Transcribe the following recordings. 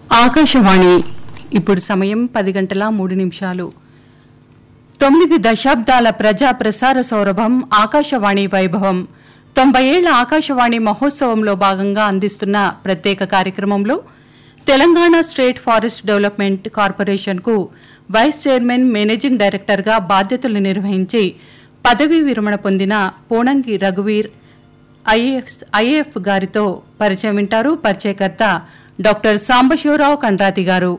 ఆకాశవాణి ఇప్పుడు సమయం పది గంటల మూడు నిమిషాలు తొమ్మిది దశాబ్దాల ప్రజా ప్రసార సౌరభం ఆకాశవాణి వైభవం తొంభై ఏళ్ల ఆకాశవాణి మహోత్సవంలో భాగంగా అందిస్తున్న ప్రత్యేక కార్యక్రమంలో తెలంగాణ స్టేట్ ఫారెస్ట్ డెవలప్మెంట్ కార్పొరేషన్కు వైస్ చైర్మన్ మేనేజింగ్ డైరెక్టర్గా బాధ్యతలు నిర్వహించి పదవీ విరమణ పొందిన పూనంగి రఘువీర్ ఐఏఎఫ్ ఐఏఎఫ్ గారితో పరిచయం వింటారు పరిచయకర్త డాక్టర్ సాంబశివరావు కండ్రాతి గారు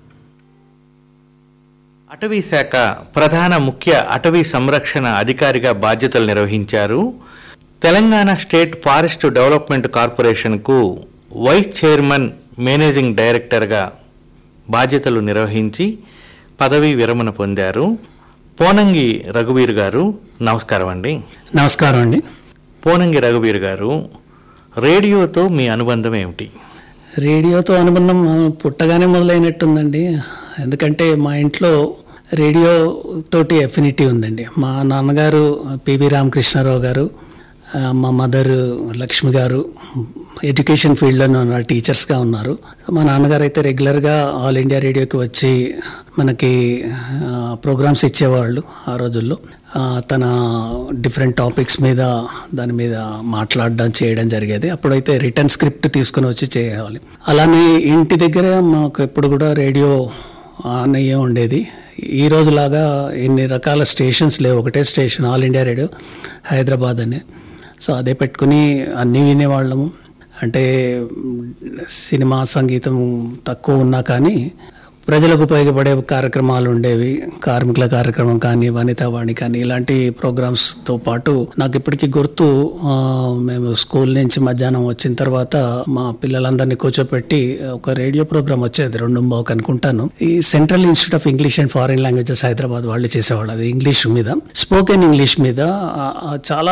అటవీ శాఖ ప్రధాన ముఖ్య అటవీ సంరక్షణ అధికారిగా బాధ్యతలు నిర్వహించారు తెలంగాణ స్టేట్ ఫారెస్ట్ డెవలప్మెంట్ కార్పొరేషన్కు వైస్ చైర్మన్ మేనేజింగ్ డైరెక్టర్గా బాధ్యతలు నిర్వహించి పదవీ విరమణ పొందారు పోనంగి రఘువీర్ గారు నమస్కారం అండి నమస్కారం అండి పోనంగి రఘువీర్ గారు రేడియోతో మీ అనుబంధం ఏమిటి రేడియోతో అనుబంధం ఆ, పుట్టగానే మొదలైనట్టుందండి ఎందుకంటే మా ఇంట్లో రేడియో తోటి ఎఫినిటీ ఉందండి మా నాన్నగారు పివి రామకృష్ణారావు గారు ఆ, మా మదర్ లక్ష్మి గారు ఎడ్యుకేషన్ ఫీల్డ్లో ఉన్న టీచర్స్గా ఉన్నారు మా నాన్నగారు అయితే రెగ్యులర్గా ఆల్ ఇండియా రేడియోకి వచ్చి మనకి ప్రోగ్రామ్స్ ఇచ్చేవాళ్ళు ఆ రోజుల్లో ఆ, తన డిఫరెంట్ టాపిక్స్ మీద దాని మీద మాట్లాడడం చేయడం జరిగేది అప్పుడైతే రిటర్న్ స్క్రిప్ట్ తీసుకుని వచ్చి చేయాలి అలానే ఇంటి దగ్గర మాకు ఎప్పుడు కూడా రేడియో ఆన్ అయ్యే ఉండేది ఈ రోజులాగా ఇన్ని రకాల స్టేషన్స్ లేవు ఒకటే station all India radio Hyderabad అని సో అదే పెట్టుకుని అన్నీ వినేవాళ్ళము అంటే సినిమా సంగీతం తక్కువ ఉన్నా కానీ ప్రజలకు ఉపయోగపడే కార్యక్రమాలు ఉండేవి కార్మికుల కార్యక్రమం కానీ వనితావాణి కానీ ఇలాంటి ప్రోగ్రామ్స్తో పాటు నాకు ఇప్పటికీ గుర్తు ఆ, మేము స్కూల్ నుంచి మధ్యాహ్నం వచ్చిన తర్వాత మా పిల్లలందరినీ కూర్చోపెట్టి ఒక రేడియో ప్రోగ్రామ్ వచ్చేది రెండు బాక్ అనుకుంటాను ఈ central institute of English and foreign languages Hyderabad వాళ్ళు చేసేవాళ్ళు అది ఇంగ్లీష్ మీద స్పోకెన్ ఇంగ్లీష్ మీద ఆ, ఆ, చాలా